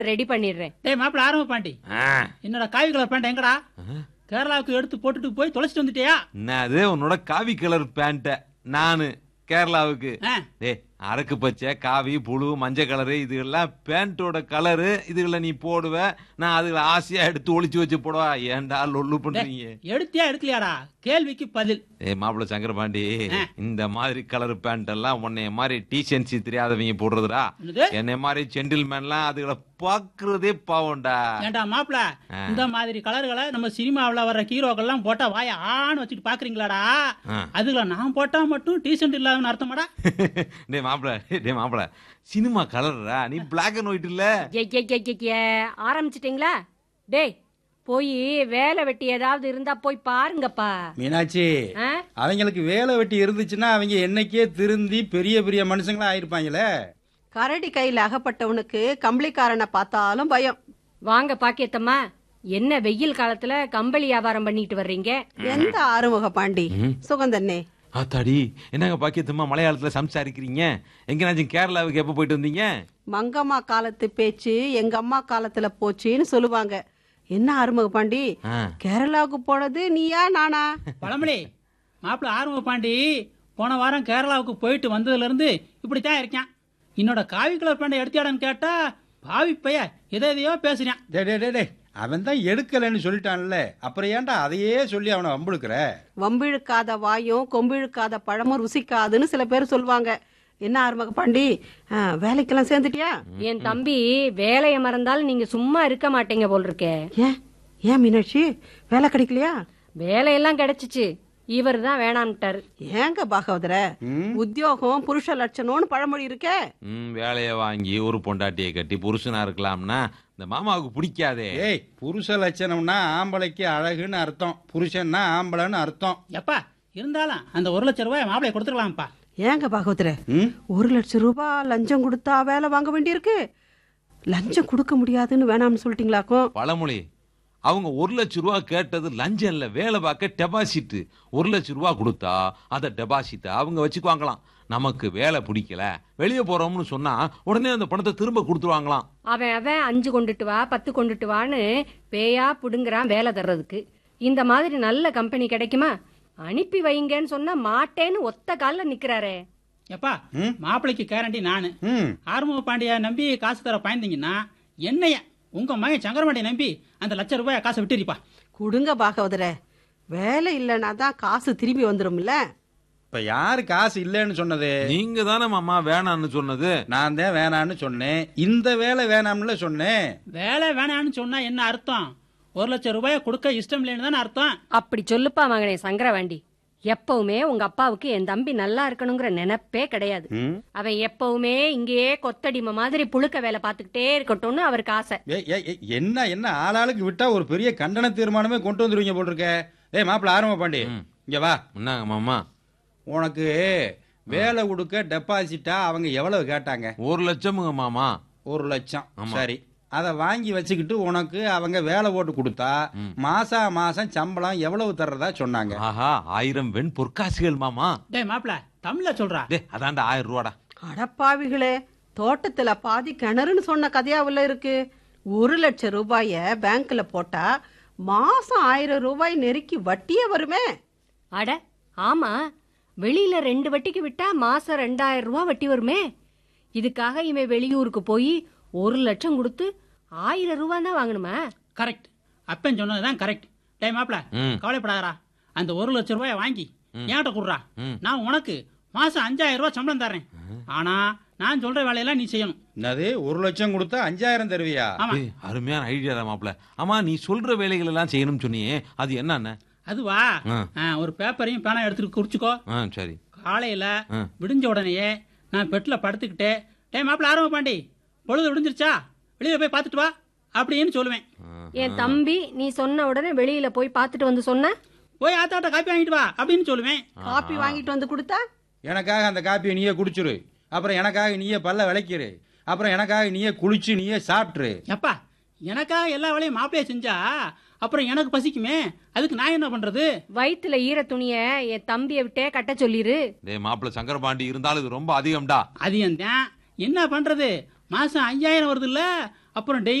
Ready பண்ணிடுறேன் டேய் மாப்பிள்ள ஆரம்ப பாண்டி ஆ, என்னோட காவி கலர் பேண்ட் எங்கடா கேரளாவுக்கு எடுத்து போட்டுட்டு போய் தொலைச்சிட்டு வந்துட்டியா என்னது உன்னோட காவி கலர் பேண்ட்ட நானு கேரளாவுக்கு ஆ, டேய் அரக்கு பச்சை காவி புழு மஞ்சள் கலரு இதுகெல்லாம் பேண்டோட கலரு இதுகளை நீ போடுவ நான் அதுகளை ஆசையா எடுத்து ஒளிச்சு வச்சு போடுவா ஏன்டா லொல்லு பண்றீங்க எடுத்தியா எடுக்கலையாடா கேள்விக்கு பதில் ஏய் மாப்பிள்ள சங்கரபாண்டி இந்த மாதிரி கலர் பேண்ட் எல்லாம் உன்னைய மாதிரி டீசென்சி தெரியாதவங்க போடுறதுடா என்னது என்னை மாதிரி ஜென்டில்மேன்லாம் அதுகளை பாக்குறதே பாவம்டா ஏண்டா மாப்பிள இந்த மாதிரி கலர்களை நம்ம சினிமாவுல வர்ற ஹீரோக்கள்லாம் போட்டா வாய ஆன்னு வச்சுட்டு பாக்குறீங்களாடா ஆ. அதுல நான் போட்டா மட்டும் டீசென்ட் இல்லாதன்னு அர்த்தமாடா டேய் மாப்பிள்ள டேய் மாப்பிள்ள சினிமா கலர்ரா நீ பிளாக் அண்ட் ஒயிட் இல்ல ஏ, ஏ, ஏ, ஏ, ஏ, ஆரம்பிச்சிட்டீங்களா டேய் போய் வேலை வெட்டி ஏதாவது இருந்தா போய் பாருங்கப்பா மீனாட்சி ஆ? அவங்களுக்கு வேலை வெட்டி இருந்துச்சுன்னா அவங்க என்னைக்கே திருந்தி பெரிய பெரிய மனுஷங்களா ஆயிருப்பாங்களே கரடி கையில அகப்பட்டவனுக்கு கம்பளிக்காரனை பார்த்தாலும் பயம் வாங்க பாக்கியத்தம்மா என்ன வெயில் காலத்துல கம்பளி வியாபாரம் பண்ணிட்டு வர்றீங்க எந்த ஆறுமுக பாண்டி சுகந்தண்ணே ஆத்தாடி என்னங்க பாக்கியத்துமா மலையாளத்துல சம்சாரிக்கிறீங்க எங்கனாச்சும் கேரளாவுக்கு எப்ப போயிட்டு வந்தீங்க மங்கம்மா காலத்து பேச்சு எங்க அம்மா காலத்துல போச்சுன்னு சொல்லுவாங்க என்ன ஆறுமுக பாண்டி ஆ. கேரளாவுக்கு போனது நீயா நானா பழமொழி மாப்பிள்ள ஆர்வ பாண்டி போன வாரம் கேரளாவுக்கு போயிட்டு வந்ததுல இருந்து இப்படித்தான் இருக்கான் என்னோட காவி கலர் பேண்ட் எடுத்தியாடன்னு கேட்டா பாவி பைய எதை எதையோ பேசுறான் டே டே டே டே அவன் தான் எடுக்கலைன்னு சொல்லிட்டான்ல அப்புறம் ஏன்டா அதையே சொல்லி அவனை வம்புழுக்கிற வம்பிழுக்காத வாயும் கொம்பிழுக்காத பழமும் ருசிக்காதுன்னு சில பேர் சொல்லுவாங்க என்ன ஆறுமுக பாண்டி ஆ, வேலைக்கெல்லாம் சேர்ந்துட்டியா என் தம்பி வேலைய மறந்தாலும் நீங்க சும்மா இருக்க மாட்டீங்க போல் இருக்கே ஏன் ஏன் மீனாட்சி வேலை கிடைக்கலையா வேலையெல்லாம் கிடைச்சிச்சு இவர் தான் வேணான்ட்டாரு ஏங்க பாகவதர உத்தியோகம் புருஷ லட்சணம்னு பழமொழி இருக்கே ம் வேலையை வாங்கி ஒரு பொண்டாட்டியை கட்டி புருஷனா இருக்கலாம்னா இந்த மாமாவுக்கு பிடிக்காதே ஏய் புருஷ லட்சணம்னா ஆம்பளைக்கு அழகுன்னு அர்த்தம் புருஷன்னா ஆம்பளைன்னு அர்த்தம் எப்பா இருந்தாலும் அந்த ஒரு லட்சம் ரூபாய் மாப்பிளைய கொடுத்துக்கலாம்ப்பா ஏங்க பாகவதர ம்? ஒரு லட்சம் ரூபாய் லஞ்சம் கொடுத்தா வேலை வாங்க வேண்டியிருக்கு லஞ்சம் கொடுக்க முடியாதுன்னு வேணாம்னு சொல்லிட்டீங்களாக்கும் பழமொழி அவங்க ஒரு லட்சம் ரூபா கேட்டது லஞ்சம் இல்ல வேலை பார்க்க டெபாசிட் ஒரு லட்சம் ரூபா கொடுத்தா அதை டெபாசிட் அவங்க வச்சுக்குவாங்களாம் நமக்கு வேலை பிடிக்கல வெளியே போறோம்னு சொன்னா உடனே அந்த பணத்தை திரும்ப கொடுத்துருவாங்களாம் அவன் அவன் அஞ்சு கொண்டுட்டு வா பத்து கொண்டுட்டு வான்னு பேயா புடுங்குறான் வேலை தர்றதுக்கு இந்த மாதிரி நல்ல கம்பெனி கிடைக்குமா அனுப்பி வைங்கன்னு சொன்னா மாட்டேன்னு ஒத்த கால்ல நிக்கிறாரே எப்பா மாப்பிளைக்கு கேரண்டி நானு ம் ஆறுமுக பாண்டியா நம்பி காசு தர பாய்ந்தீங்கன்னா என்னைய உங்க மகன் சங்கரபாண்டிய நம்பி அந்த லட்ச ரூபாய் காசை விட்டுறிப்பா கொடுங்க பாகவதர வேலை இல்லைன்னா தான் காசு திரும்பி வந்துரும்ல இப்ப யாரு காசு இல்லைன்னு சொன்னது நீங்க தானே மாமா வேணாம்னு சொன்னது நான் தான் வேணான்னு சொன்னேன் இந்த வேலை வேணாம்ல சொன்னேன் வேலை வேணான்னு சொன்னா என்ன அர்த்தம் ஒரு லட்சம் ரூபாயை கொடுக்க இஷ்டம் இல்லைன்னு தானே அர்த்தம் அப்படி சொல்லுப்பா மகனே சங்கரவாண்டி எப்பவுமே உங்க அப்பாவுக்கு என் தம்பி நல்லா இருக்கணுங்கிற நினைப்பே கிடையாது ம். அவன் எப்பவுமே இங்கேயே கொத்தடிமை மாதிரி புழுக்க வேலை பார்த்துக்கிட்டே இருக்கட்டும்னு அவருக்கு ஆசை ஏய், ஏய், ஏய், என்ன என்ன ஆளாளுக்கு விட்டா ஒரு பெரிய கண்டன தீர்மானமே கொண்டு வந்துருவீங்க போல் இருக்க ஏய் மாப்பிள்ள ஆரம்ப பாண்டி இங்க வா என்னங்க மாமா உனக்கு வேலை கொடுக்க டெபாசிட்டா அவங்க எவ்வளவு கேட்டாங்க ஒரு லட்சமுங்க மாமா ஒரு லட்சம் சரி அதை வாங்கி வச்சுக்கிட்டு உனக்கு அவங்க வேலை போட்டு கொடுத்தா மாசா மாசம் சம்பளம் எவ்வளவு தர்றதா சொன்னாங்க ஆஹா ஆயிரம் வெண் பொற்காசுகள் மாமா டேய் மாப்பிள தமிழ்ல சொல்றா டே அதான்டா ஆயிரம் ரூபாடா அடப்பாவிகளே தோட்டத்துல பாதி கிணறுன்னு சொன்ன கதையாவுல இருக்கு ஒரு லட்சம் ரூபாய பேங்க்ல போட்டா மாசம் ஆயிரம் ரூபாய் நெருக்கி வட்டியே வருமே அட ஆமா வெளியில ரெண்டு வட்டிக்கு விட்டா மாசம் ரெண்டாயிரம் ரூபாய் வட்டி வருமே இதுக்காக இவன் வெளியூருக்கு போய் ஒரு லட்சம் கொடுத்து ஆயிரம் ரூபாய் தான் வாங்கணுமா கரெக்ட் அப்பன் சொன்னதுதான் கரெக்ட் டேய் மாப்பிள ம். கவலைப்படாதடா அந்த ஒரு லட்சம் ரூபாயை வாங்கி என்கிட்ட குடுறா ம். நான் உனக்கு மாசம் அஞ்சாயிரம் ரூபாய் சம்பளம் தரேன் ஆனா நான் சொல்ற வேலையெல்லாம் நீ செய்யணும் என்னது ஒரு லட்சம் கொடுத்தா அஞ்சாயிரம் தருவியா ஆமா ஏய், அருமையான ஐடியா தான் மாப்பிள்ள ஆமா நீ சொல்ற வேலைகள் எல்லாம் செய்யணும்னு சொன்னியே அது என்னன்னு அதுவா ஆ. ஆ, ஒரு பேப்பரையும் பேனா எடுத்துட்டு குறிச்சுக்கோ ஆ சரி காலையில ஆ. விடிஞ்ச உடனேயே நான் பெட்ல படுத்துக்கிட்டே டேய் மாப்பிள ஆரம்ப பாண்டி பொழுது விடிஞ்சிருச்சா வெளியில போய் பார்த்துட்டு வா அப்படின்னு சொல்லுவேன் என் தம்பி நீ சொன்ன உடனே வெளியில போய் பார்த்துட்டு வந்து சொன்ன போய் ஆத்தாட்ட காப்பி வாங்கிட்டு வா அப்படின்னு சொல்லுவேன் காப்பி வாங்கிட்டு வந்து கொடுத்தா எனக்காக அந்த காப்பியை நீயே குடிச்சிரு அப்புறம் எனக்காக நீயே பல்ல விளக்கிரு அப்புறம் எனக்காக நீயே குளிச்சு நீயே சாப்பிட்டுரு எப்பா எனக்காக எல்லா வேலையும் மாப்பிளைய செஞ்சா அப்புறம் எனக்கு பசிக்குமே அதுக்கு நான் என்ன பண்றது வயித்துல ஈர துணிய என் தம்பியை விட்டே கட்ட சொல்லிரு டேய் மாப்பிள்ள சங்கரபாண்டி இருந்தாலும் இது ரொம்ப அதிகம்டா அது என் தான் என்ன பண்றது மாசம் ஐயாயிரம் வருது இல்ல அப்புறம் டெய்லி